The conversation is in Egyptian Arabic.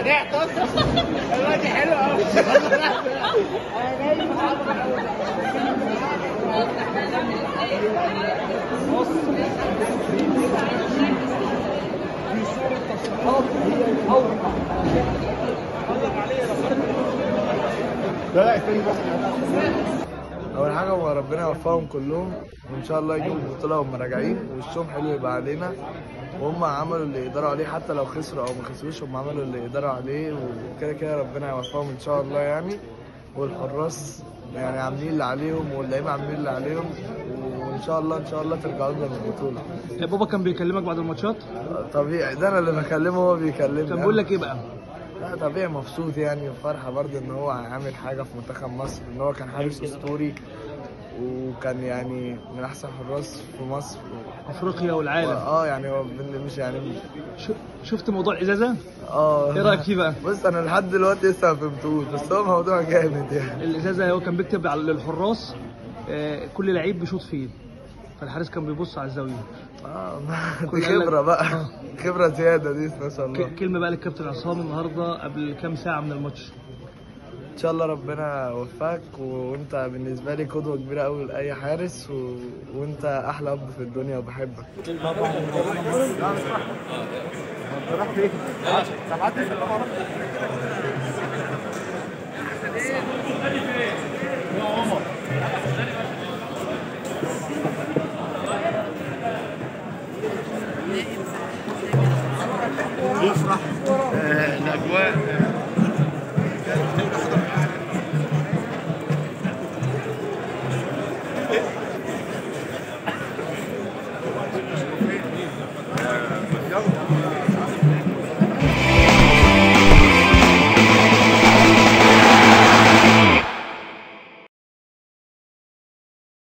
بدأت اصلا دلوقتي حلو قوي اول حاجه هو ربنا يوفقهم كلهم وان شاء الله يجيبوا البطوله وهم راجعين وشهم حلو يبقى علينا وهم عملوا اللي يقدروا عليه حتى لو خسروا او ما خسروش هم عملوا اللي يقدروا عليه وكده كده ربنا يوفقهم ان شاء الله يعني والحراس يعني عاملين اللي عليهم واللعيبه عاملين اللي عليهم وان شاء الله ان شاء الله ترجعوا لنا بالبطوله بابا كان بيكلمك بعد الماتشات طبيعي ده انا اللي بكلمه هو بيكلمني كان بيقول لك ايه بقى؟ لا طبيعي مبسوط يعني وفرحة برضه ان هو عامل حاجة في منتخب مصر ان هو كان حارس اسطوري وكان يعني من احسن حراس في مصر افريقيا والعالم اه يعني هو من- مش يعني ش- شفت موضوع الازازه؟ اه ايه رايك فيه بقى؟ بص انا لحد دلوقتي لسه ما فهمتوش بس هو موضوع جامد يعني الازازه هو كان بيكتب على للحراس آه، كل لعيب بيشوط فين فالحارس كان بيبص على الزاويه اه ما- كل دي قال لك- خبرة بقى آه. خبرة زيادة دي ما شاء الله ك- كلمه بقى للكابتن عصام النهارده قبل كام ساعه من الماتش ان شاء الله ربنا يوفقك وانت بالنسبة لي قدوة كبيرة قوي لأي حارس و... وانت احلى اب في الدنيا وبحبك